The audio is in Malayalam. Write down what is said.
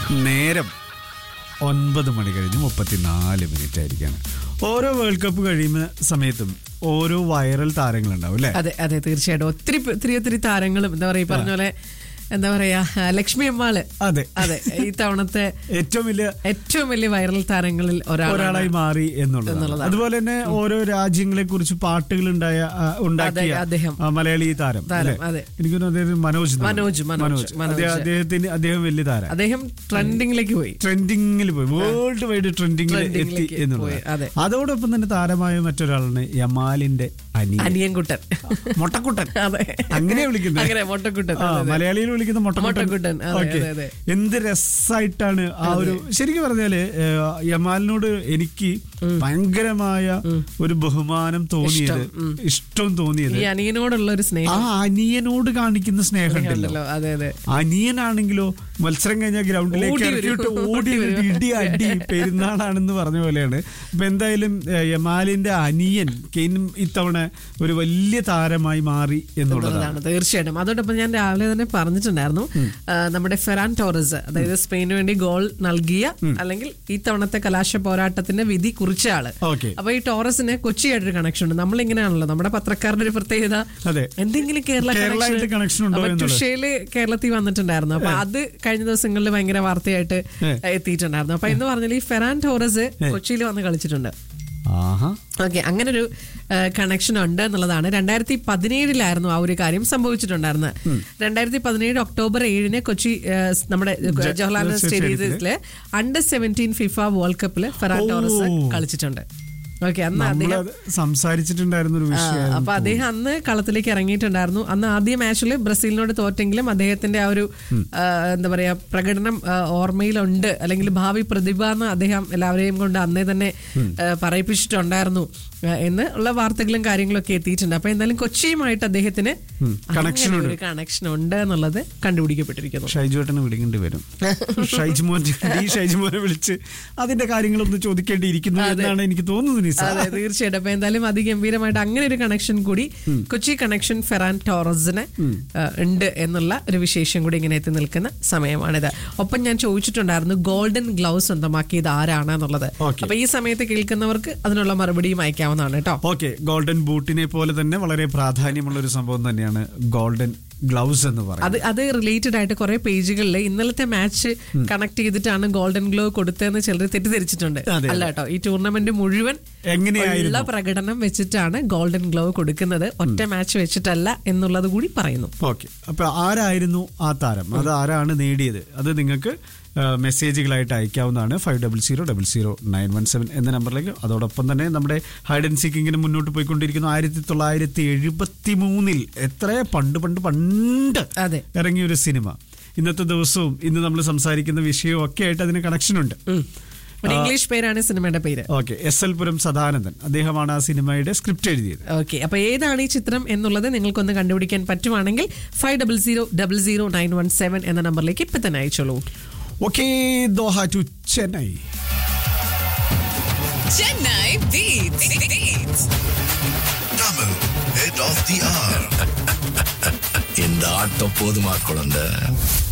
നേരം ഒൻപത് മണി കഴിഞ്ഞ് മുപ്പത്തിനാല് മിനിറ്റ് ആയിരിക്കാണ് ഓരോ വേൾഡ് കപ്പ് കഴിയുന്ന സമയത്തും ഓരോ വൈറൽ താരങ്ങളുണ്ടാവും അല്ലേ അതെ അതെ തീർച്ചയായിട്ടും ഒത്തിരി ഒത്തിരി ഒത്തിരി താരങ്ങളും എന്താ പറയാ ഈ പറഞ്ഞ പോലെ എന്താ പറയാ ആ, ലക്ഷ്മി അമ്മാള് അതെ അതെ ഈ തവണത്തെ ഏറ്റവും വലിയ ഏറ്റവും വലിയ വൈറൽ താരങ്ങളിൽ ഒരാളാണ് ഒരാളായി മാറി എന്നുള്ളത് എന്നുള്ളതാണ്. അതുപോലെ തന്നെ ഓരോ രാജ്യങ്ങളെ കുറിച്ച് പാട്ടുകൾ ഉണ്ടായ ആ, ഉണ്ടാക്കിയ അതെ, അദ്ദേഹം. ആ, മലയാളി താരം താരം, അല്ലേ? അതെ. എനിക്ക് തോന്നുന്നു അദ്ദേഹം മനോജ് എന്നാണ്. മനോജ്, മനോജ്, മനോജ്. അദ്ദേഹം- അദ്ദേഹത്തിന് അദ്ദേഹം വലിയ താരം അദ്ദേഹം ട്രെൻഡിങ്ങിലേക്ക് പോയി ട്രെൻഡിങ്ങിൽ പോയി വേൾഡ് വൈഡ് ട്രെൻഡിങ്ങിൽ എത്തി ട്രെൻഡിങ്ങിലേക്ക് എന്നുള്ളത് പോയി, അതെ. അതോടൊപ്പം തന്നെ താരമായ മറ്റൊരാളാണ് യമാലിന്റെ അനിയൻ അനിയൻകുട്ടൻ മൊട്ടക്കുട്ടൻ അതെ അങ്ങനെ വിളിക്കുന്നത് അങ്ങനെ മൊട്ടക്കുട്ടൻ ആ, അതെ, അതെ. മലയാളിയിൽ വിളിക്കുന്ന മൊട്ടക്കുട്ടൻ മൊട്ടക്കുട്ടൻ, അതെ, ഓക്കേ. അതെ, അതെ. എന്ത് രസായിട്ടാണ് ആ ഒരു ശരിക്കും പറഞ്ഞാല് ഏഹ്, യമാലിനോട് എനിക്ക് ഭയങ്കരമായ ഒരു ബഹുമാനം തോന്നിയത് ഇഷ്ടം തോന്നിയത് ഈ അനിയനോടുള്ള ഒരു ആ സ്നേഹം അനിയനോട് കാണിക്കുന്ന സ്നേഹമുണ്ടല്ലോ ഉണ്ടല്ലോ അതെ അതെ അനിയനാണെങ്കിലോ മത്സരം കഴിഞ്ഞാൽ ഗ്രൗണ്ടിലേക്ക് ഓടി വരും. ഇറക്കിയിട്ട് ഓടി ഓടി വരും. ഇടി അടി പെരുന്നാളാണെന്ന് പറഞ്ഞ പോലെയാണ് അപ്പൊ എന്തായാലും ഏഹ്, യമാലിന്റെ അനിയൻ കെയിനും ഇത്തവണ ഒരു വലിയ താരമായി മാറി എന്നുള്ളതാണ് എന്നുള്ളതാണ് തീർച്ചയായിട്ടും അതോടൊപ്പം ഞാൻ രാവിലെ തന്നെ പറഞ്ഞിട്ടുണ്ടായിരുന്നു ആ, നമ്മുടെ ഫെറാൻ ടോറസ് അതായത് സ്പെയിനു വേണ്ടി ഗോൾ നൽകിയ അല്ലെങ്കിൽ ഈ തവണത്തെ കലാശ പോരാട്ടത്തിന്റെ വിധി കുറിച്ച ആള് ഓക്കെ അപ്പൊ ഈ ടോറസിന് കൊച്ചിയായിട്ടൊരു കണക്ഷൻ ഉണ്ട് നമ്മൾ ഇങ്ങനെയാണല്ലോ നമ്മുടെ പത്രക്കാരുടെ ഒരു പ്രത്യേകത അതെ. എന്തെങ്കിലും കേരള കേരളമായിട്ട് connection ഉണ്ടോ എന്നുള്ളത്. ടുഷയില് കേരളത്തിൽ വന്നിട്ടുണ്ടായിരുന്നു അപ്പൊ അത് കഴിഞ്ഞ ദിവസങ്ങളിൽ ഭയങ്കര വാർത്തയായിട്ട് ഏ. എത്തിയിട്ടുണ്ടായിരുന്നു അപ്പൊ എന്ന് പറഞ്ഞാൽ ഈ ഫെറാൻ ടോറസ് കൊച്ചിയിൽ വന്ന് കളിച്ചിട്ടുണ്ട് ആഹാ ഓക്കെ അങ്ങനെ ഒരു കണക്ഷൻ ഉണ്ട് എന്നുള്ളതാണ് രണ്ടായിരത്തി പതിനേഴിലായിരുന്നു ആ ഒരു കാര്യം സംഭവിച്ചിട്ടുണ്ടായിരുന്നത് രണ്ടായിരത്തി പതിനേഴ് ഒക്ടോബർ ഏഴിന് കൊച്ചി ആ, നമ്മുടെ ജവഹർലാൽ നെഹ്റു സ്റ്റേഡിയത്തില് അണ്ടർ സെവൻറ്റീൻ ഫിഫ വേൾഡ് കപ്പില് ഫെറാൻ ടോറസ് കളിച്ചിട്ടുണ്ട് ഓക്കെ അന്ന് അദ്ദേഹം നമ്മളത് സംസാരിച്ചിട്ടുണ്ടായിരുന്ന ഒരു ആ, വിഷയമാണ് അപ്പൊ അദ്ദേഹം അന്ന് കളത്തിലേക്ക് ഇറങ്ങിയിട്ടുണ്ടായിരുന്നു അന്ന് ആദ്യ മാച്ചിൽ ബ്രസീലിനോട് തോറ്റെങ്കിലും അദ്ദേഹത്തിന്റെ ആ ഒരു ആ, എന്താ പറയാ പ്രകടനം ആ, ഓർമ്മയിലുണ്ട് അല്ലെങ്കിൽ ഭാവി പ്രതിഭ എന്ന് അദ്ദേഹം എല്ലാവരെയും കൊണ്ട് അന്നേ തന്നെ ആ, പറയിപ്പിച്ചിട്ടുണ്ടായിരുന്നു ആ, എന്ന് ഉള്ള വാർത്തകളും കാര്യങ്ങളും ഒക്കെ എത്തിയിട്ടുണ്ട് അപ്പൊ എന്തായാലും കൊച്ചിയുമായിട്ട് അദ്ദേഹത്തിന് connection അങ്ങനെ ഒരു കണക്ഷൻ ഉണ്ട് എന്നുള്ളത് കണ്ടുപിടിക്കപ്പെട്ടിരിക്കുന്നു ഷൈജുവേട്ടനെ വിളിക്കേണ്ടി വരും ഷൈജുമോൻ ഡി ഷൈജുമോനെ വിളിച്ച് അതിന്റെ കാര്യങ്ങളൊന്ന് ചോദിക്കേണ്ടിയിരിക്കുന്നു എന്നാണ് എനിക്ക് തോന്നുന്നത് നിസ അതെ തീർച്ചയായിട്ടും അപ്പൊ എന്തായാലും അതിഗംഭീരമായിട്ട് അങ്ങനെ ഒരു കണക്ഷൻ കൂടി കൊച്ചി കണക്ഷൻ ഫെറാൻ ടോറസിന് ആ, ഉണ്ട് എന്നുള്ള ഒരു വിശേഷം കൂടി ഇങ്ങനെ എത്തി നിൽക്കുന്ന സമയമാണിത് ഒപ്പം ഞാൻ ചോദിച്ചിട്ടുണ്ടായിരുന്നു ഗോൾഡൻ ഗ്ലൗസ് സ്വന്തമാക്കിയത് ആരാണ് എന്നുള്ളത് Okay. അപ്പൊ ഈ സമയത്ത് കേൾക്കുന്നവർക്ക് അതിനുള്ള മറുപടിയും അയക്കാവുന്നതാണ് കേട്ടോ ഓക്കെ ഗോൾഡൻ ബൂട്ടിനെ പോലെ തന്നെ വളരെ പ്രാധാന്യമുള്ള ഒരു സംഭവം തന്നെയാണ് ഗോൾഡൻ ഗ്ലൗസ് എന്ന് പറയുന്നത് അത് അത് റിലേറ്റഡ് ആയിട്ട് കുറെ പേജുകളിൽ ഇന്നലത്തെ മാച്ച് കണക്ട് ചെയ്തിട്ടാണ് ഗോൾഡൻ ഗ്ലോ കൊടുത്തതെന്ന് ചിലർ തെറ്റിദ്ധരിച്ചിട്ടുണ്ട് അതെ, അല്ല കേട്ടോ ഈ ടൂർണമെന്റ് മുഴുവൻ എങ്ങനെയായിരുന്നു? ഉള്ള പ്രകടനം വെച്ചിട്ടാണ് ഗോൾഡൻ ഗ്ലോ കൊടുക്കുന്നത് ഒറ്റ മാച്ച് വെച്ചിട്ടല്ല എന്നുള്ളത് കൂടി പറയുന്നു ഓക്കെ അപ്പൊ ആരായിരുന്നു ആ താരം അത് ആരാണ് നേടിയത് അത് നിങ്ങൾക്ക് ആ, മെസ്സേജുകളായിട്ട് അയക്കാവുന്നതാണ് five double zero double zero nine one seven എന്ന നമ്പറിലേക്ക് അതോടൊപ്പം തന്നെ നമ്മുടെ ഹൈഡ് ആൻഡ് സീക്ക് ഇങ്ങനെ മുന്നോട്ട് പോയിക്കൊണ്ടിരിക്കുന്നു ആയിരത്തി തൊള്ളായിരത്തി എഴുപത്തി മൂന്നിൽ എത്ര പണ്ട് പണ്ട് പണ്ട് അതെ ഇറങ്ങിയ ഒരു സിനിമ ഇന്നത്തെ ദിവസവും ഇന്ന് നമ്മൾ സംസാരിക്കുന്ന വിഷയവും ഒക്കെ ആയിട്ട് അതിന് കണക്ഷൻ ഉണ്ട് ഒരു ഇംഗ്ലീഷ് പേരാണ് സിനിമയുടെ പേര് okay S L Puram Sadanandan അദ്ദേഹമാണ് ആ സിനിമയുടെ സ്ക്രിപ്റ്റ് എഴുതിയത് ഓക്കെ അപ്പൊ ഏതാണ് ഈ ചിത്രം എന്നുള്ളത് നിങ്ങൾക്കൊന്ന് കണ്ടുപിടിക്കാൻ പറ്റുവാണെങ്കിൽ five double zero double zero nine one seven എന്ന നമ്പറിലേക്ക് ഇപ്പൊ തന്നെ അയച്ചോളൂ okay Doha to Chennai Chennai Beats. Beats. Tamil, head of the hour. இந்த ஆட்டம் போதுமா குழந்தை